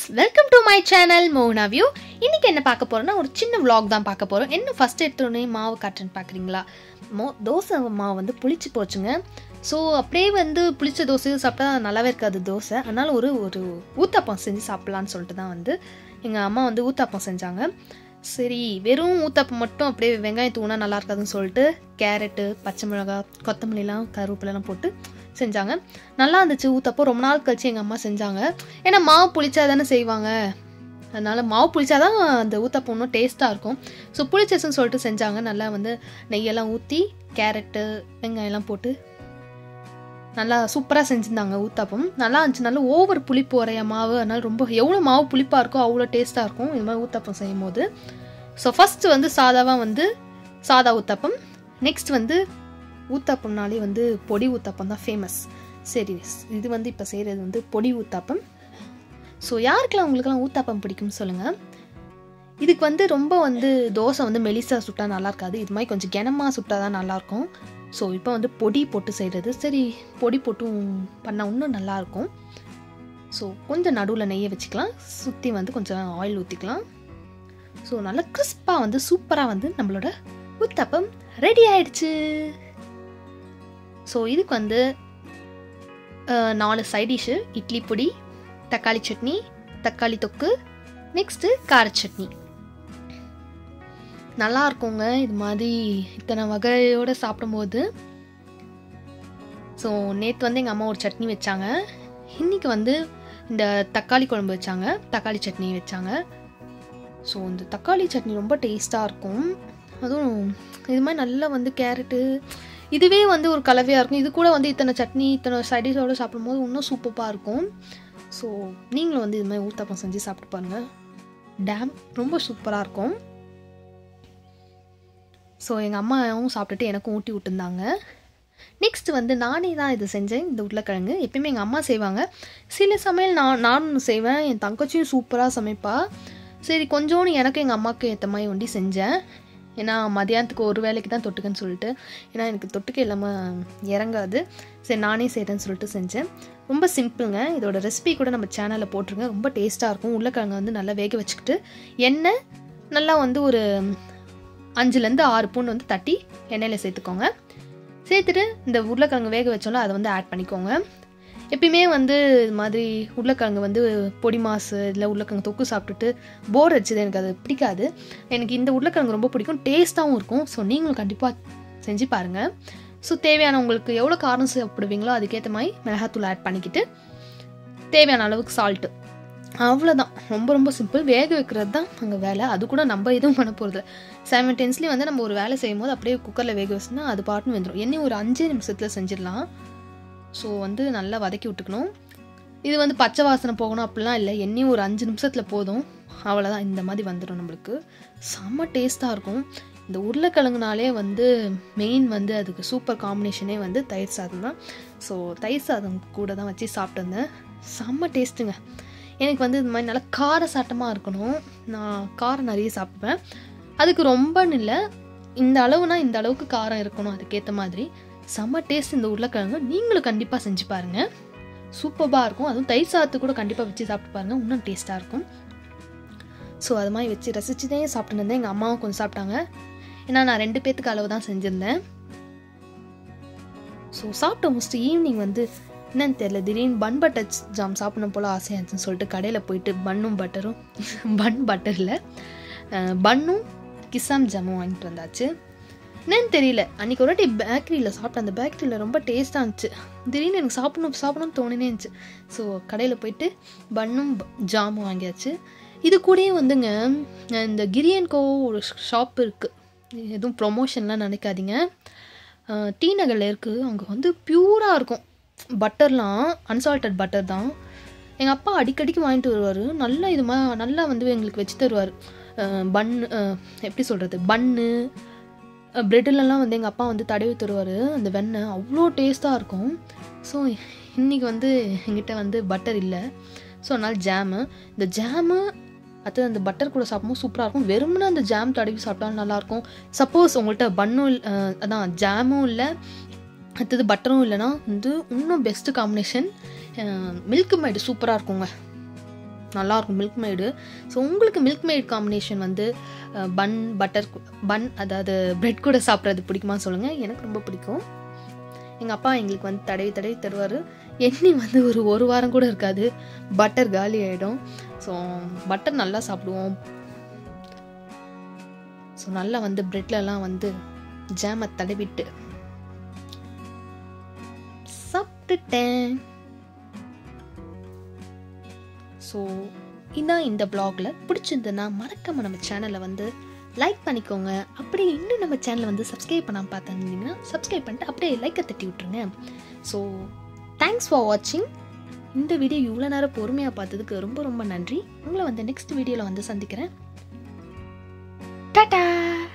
welcome to my channel மோனா வியூ இன்னைக்கு என்ன பார்க்க போறோம்னா ஒரு சின்ன vlog தான் பார்க்க போறோம் என்ன ஃபர்ஸ்ட் எடுத்தோடனே மாவு காட்டுறேன்னு பார்க்குறீங்களா மோ தோசை மாவு வந்து புளிச்சு போச்சுங்க ஸோ அப்படியே வந்து புளிச்ச தோசை சாப்பிட்டா நல்லாவே இருக்காது தோசை அதனால ஒரு ஒரு ஊத்தாப்பம் செஞ்சு சாப்பிட்லான்னு சொல்லிட்டு தான் வந்து எங்கள் அம்மா வந்து ஊத்தாப்பம் செஞ்சாங்க சரி வெறும் ஊத்தாப்பம் மட்டும் அப்படியே வெங்காயம் தூணா நல்லா இருக்காதுன்னு சொல்லிட்டு கேரட்டு பச்சை மிளகாய் கொத்தமல்லிலாம் கருவேப்பிலெல்லாம் போட்டு செஞ்சாங்க நல்லா இருந்துச்சு ஊத்தப்போ ரொம்ப நாள் கழிச்சு எங்கள் அம்மா செஞ்சாங்க ஏன்னா மாவு புளிச்சா தானே செய்வாங்க அதனால மாவு புளிச்சாதான் அந்த ஊத்தப்பம் இன்னும் டேஸ்ட்டாக இருக்கும் ஸோ புளிச்சஸ்ன்னு சொல்லிட்டு செஞ்சாங்க நல்லா வந்து நெய்யெல்லாம் ஊற்றி கேரட்டு வெங்காயம்லாம் போட்டு நல்லா சூப்பராக செஞ்சுருந்தாங்க ஊத்தாப்பம் நல்லா இருந்துச்சு நல்லா ஓவர் புளிப்பு உரைய மாவு அதனால ரொம்ப எவ்வளோ மாவு புளிப்பாக இருக்கோ அவ்வளோ டேஸ்ட்டாக இருக்கும் இது மாதிரி ஊத்தாப்பம் செய்யும் போது ஸோ ஃபஸ்ட்டு வந்து சாதாவாக வந்து சாதா ஊத்தாப்பம் நெக்ஸ்ட் வந்து ஊத்தாப்பம்னாலே வந்து பொடி ஊத்தாப்பம் தான் ஃபேமஸ் சரி இது வந்து இப்போ செய்கிறது வந்து பொடி ஊத்தாப்பம் ஸோ யாருக்கெல்லாம் உங்களுக்கெல்லாம் ஊத்தாப்பம் பிடிக்கும்னு சொல்லுங்கள் இதுக்கு வந்து ரொம்ப வந்து தோசை வந்து மெலிசா சுட்டா நல்லா இருக்காது இது மாதிரி கொஞ்சம் கனமாக சுட்டா தான் நல்லாயிருக்கும் ஸோ இப்போ வந்து பொடி போட்டு செய்கிறது சரி பொடி போட்டும் பண்ணால் இன்னும் நல்லாயிருக்கும் ஸோ கொஞ்சம் நடுவில் நெய்யை வச்சுக்கலாம் சுற்றி வந்து கொஞ்சம் ஆயில் ஊற்றிக்கலாம் ஸோ நல்லா கிறிஸ்பாக வந்து சூப்பராக வந்து நம்மளோட ஊத்தாப்பம் ரெடி ஆயிடுச்சு ஸோ இதுக்கு வந்து அஹ், நாலு சைட் டிஷ்ஷு இட்லி பொடி தக்காளி சட்னி தக்காளி தொக்கு நெக்ஸ்ட்டு கார சட்னி நல்லா இருக்குங்க இது மாதிரி இத்தனை வகையோடு சாப்பிடும்போது ஸோ நேற்று வந்து எங்கள் அம்மா ஒரு சட்னி வச்சாங்க இன்னைக்கு வந்து இந்த தக்காளி குழம்பு வச்சாங்க தக்காளி சட்னி வச்சாங்க ஸோ இந்த தக்காளி சட்னி ரொம்ப டேஸ்ட்டாக இருக்கும் அதுவும் இது மாதிரி நல்லா வந்து கேரட்டு இதுவே வந்து ஒரு கலவையாக இருக்கும் இது கூட வந்து இத்தனை சட்னி இத்தனை சைடிஷோடு சாப்பிடும்போது இன்னும் சூப்பராக இருக்கும் ஸோ நீங்களும் வந்து இது மாதிரி ஊத்தாப்பம் செஞ்சு சாப்பிட்டு பாருங்கள் டேம் ரொம்ப சூப்பராக இருக்கும் ஸோ எங்கள் அம்மாவும் சாப்பிட்டுட்டு எனக்கும் ஊட்டி விட்டுருந்தாங்க நெக்ஸ்ட் வந்து நானே தான் இது செஞ்சேன் இந்த உருளைக்கிழங்கு எப்பயுமே எங்கள் அம்மா செய்வாங்க சில சமையல் நான் நானும் செய்வேன் என் தங்கச்சியும் சூப்பராக சமைப்பா சரி கொஞ்சோண்டு எனக்கும் எங்கள் அம்மாவுக்கு ஏற்ற மாதிரி ஒண்டி செஞ்சேன் ஏன்னா மதியானத்துக்கு ஒரு வேலைக்கு தான் தொட்டுக்கன்னு சொல்லிட்டு ஏன்னா எனக்கு தொட்டுக்க இல்லாமல் இறங்காது சரி நானே செய்கிறேன்னு சொல்லிட்டு செஞ்சேன் ரொம்ப சிம்பிளுங்க இதோட ரெசிபி கூட நம்ம சேனலில் போட்டிருங்க ரொம்ப டேஸ்ட்டாக இருக்கும் உருளைக்கிழங்கு வந்து நல்லா வேக வச்சுக்கிட்டு எண்ணெய் நல்லா வந்து ஒரு அஞ்சுலேருந்து ஆறு பூண்டு வந்து தட்டி எண்ணெயில் சேர்த்துக்கோங்க சேர்த்துட்டு இந்த உருளைக்கிழங்கு வேக வச்சோம்ல அதை வந்து ஆட் பண்ணிக்கோங்க எப்பயுமே வந்து இது மாதிரி உருளைக்கிழங்கு வந்து பொடி மாசு இல்லை உருளைக்கிழங்கு தொக்கு சாப்பிட்டுட்டு போர் அடிச்சது எனக்கு அது பிடிக்காது எனக்கு இந்த உருளைக்கிழங்கு ரொம்ப பிடிக்கும் டேஸ்ட்டாகவும் இருக்கும் ஸோ நீங்களும் கண்டிப்பாக செஞ்சு பாருங்கள் ஸோ தேவையான உங்களுக்கு எவ்வளோ காரம் சாப்பிடுவீங்களோ அதுக்கேற்ற மாதிரி மிளகாத்தூள் ஆட் பண்ணிக்கிட்டு தேவையான அளவுக்கு சால்ட்டு அவ்வளோதான் ரொம்ப ரொம்ப சிம்பிள் வேக வைக்கிறது தான் அங்கே வேலை அது கூட நம்ம எதுவும் பண்ண போகிறது சைமல்டேன்ஸ்லி வந்து நம்ம ஒரு வேலை செய்யும் போது அப்படியே குக்கரில் வேக வச்சுனா அது பாட்டுன்னு வெந்துடும் என்ன ஒரு அஞ்சே நிமிஷத்தில் செஞ்சிடலாம் ஸோ வந்து நல்லா வதக்கி விட்டுக்கணும் இது வந்து பச்சை வாசனை போகணும் அப்படிலாம் இல்லை எண்ணெயும் ஒரு அஞ்சு நிமிஷத்தில் போதும் அவ்வளோதான் இந்த மாதிரி வந்துடும் நம்மளுக்கு செம்ம டேஸ்ட்டாக இருக்கும் இந்த உருளைக்கிழங்குனாலே வந்து மெயின் வந்து அதுக்கு சூப்பர் காம்பினேஷனே வந்து தயிர் சாதம் தான் ஸோ தயிர் சாதம் கூட தான் வச்சு சாப்பிட்டுருந்தேன் செம்ம டேஸ்ட்டுங்க எனக்கு வந்து இது மாதிரி நல்லா கார சாட்டமாக இருக்கணும் நான் காரம் நிறைய சாப்பிடுவேன் அதுக்கு ரொம்பன்னு இல்லை இந்த அளவுனா இந்த அளவுக்கு காரம் இருக்கணும் அதுக்கேற்ற மாதிரி செம்ம டேஸ்ட் இந்த உருளைக்கிழங்கு நீங்களும் கண்டிப்பாக செஞ்சு பாருங்கள் சூப்பராக இருக்கும் அதுவும் தயிர் சாதத்து கூட கண்டிப்பாக வச்சு சாப்பிட்டு பாருங்கள் இன்னும் டேஸ்ட்டாக இருக்கும் ஸோ அது மாதிரி வச்சு ரசிச்சுதே சாப்பிட்டு இருந்தேன் எங்கள் அம்மாவும் கொஞ்சம் சாப்பிட்டாங்க ஏன்னா நான் ரெண்டு பேத்துக்கு அளவு தான் செஞ்சுருந்தேன் ஸோ சாப்பிட்ட முடிச்சுட்டு ஈவினிங் வந்து என்னன்னு தெரியல திடீர்னு பன் பட்டர் ஜாம் சாப்பிடணும் போல் ஆசையாக இருந்துச்சுன்னு சொல்லிட்டு கடையில் போயிட்டு பன்னும் பட்டரும் பன் பட்டரில் பன்னும் கிசாம் ஜாமும் வாங்கிட்டு வந்தாச்சு என்னன்னு தெரியல அன்றைக்கி ஒரு வாட்டி பேக்கரியில் சாப்பிட்டேன் அந்த பேக்கரியில் ரொம்ப டேஸ்ட்டாக இருந்துச்சு திடீர்னு எனக்கு சாப்பிடணும் சாப்பிடணும்னு தோணினே இருந்துச்சு ஸோ கடையில் போயிட்டு பன்னும் ப- ஜாமும் வாங்கியாச்சு இது கூடயே வந்துங்க இந்த கிரியன் கோ ஒரு ஷாப் இருக்குது எதுவும் ப்ரொமோஷன்லாம் நினைக்காதீங்க அஹ், டி நகரில் இருக்குது அங்கே வந்து பியூராக இருக்கும் பட்டர்லாம் அன்சால்டட் பட்டர் தான் எங்கள் அப்பா அடிக்கடிக்கு வாங்கிட்டு வருவார் நல்லா இது மா நல்லா வந்து எங்களுக்கு வச்சு தருவார் பன் எப்படி சொல்கிறது பன்னு ப்ரெட்டிலலாம் வந்து எங்கள் அப்பா வந்து தடவி தருவார் அந்த வெண்ணெய் அவ்வளோ டேஸ்ட்டாக இருக்கும் ஸோ இன்றைக்கி வந்து எங்கிட்ட வந்து பட்டர் இல்லை ஸோ அதனால் ஜாமு இந்த ஜாமு அடுத்தது அந்த பட்டர் கூட சாப்பிடும்போது சூப்பராக இருக்கும் வெறுமனே அந்த ஜாம் தடவி சாப்பிட்டாலும் நல்லாயிருக்கும் சப்போஸ் உங்கள்கிட்ட பன்னும் இல்ல- அஹ் அதான் ஜாமும் இல்லை அடுத்தது பட்டரும் இல்லைன்னா வந்து இன்னும் பெஸ்ட்டு காம்பினேஷன் மில்க் மேடு சூப்பராக இருக்குங்க நல்லாயிருக்கும் மில்க் மேடு ஸோ உங்களுக்கு மில்க் மேட் காம்பினேஷன் வந்து பன் பட்டர் பன் அதாவது பிரெட் கூட சாப்பிட்றது பிடிக்குமா சொல்லுங்கள் எனக்கு ரொம்ப பிடிக்கும் எங்கள் அப்பா எங்களுக்கு வந்து தடவி தடவி தருவார் எண்ணெய் வந்து ஒரு ஒரு வாரம் கூட இருக்காது பட்டர் காலி ஆகிடும் ஸோ பட்டர் நல்லா சாப்பிடுவோம் ஸோ நல்லா வந்து ப்ரெட்லலாம் வந்து ஜாமை தடவிட்டு சாப்பிட்டுட்டேன் ஸோ இதான் இந்த ப்ளாகில் பிடிச்சிருந்ததுன்னா மறக்காம நம்ம சேனலை வந்து லைக் பண்ணிக்கோங்க அப்படியே இன்னும் நம்ம சேனலை வந்து சப்ஸ்கிரைப் பண்ணாமல் பார்த்துருந்தீங்கன்னா சப்ஸ்கிரைப் பண்ணிட்டு அப்படியே லைக்கை தட்டி விட்ருங்க ஸோ தேங்க்ஸ் ஃபார் வாட்சிங் இந்த வீடியோ இவ்வளோ நேரம் பொறுமையாக பார்த்ததுக்கு ரொம்ப ரொம்ப நன்றி உங்களை வந்து நெக்ஸ்ட் வீடியோவில் வந்து சந்திக்கிறேன் டாடா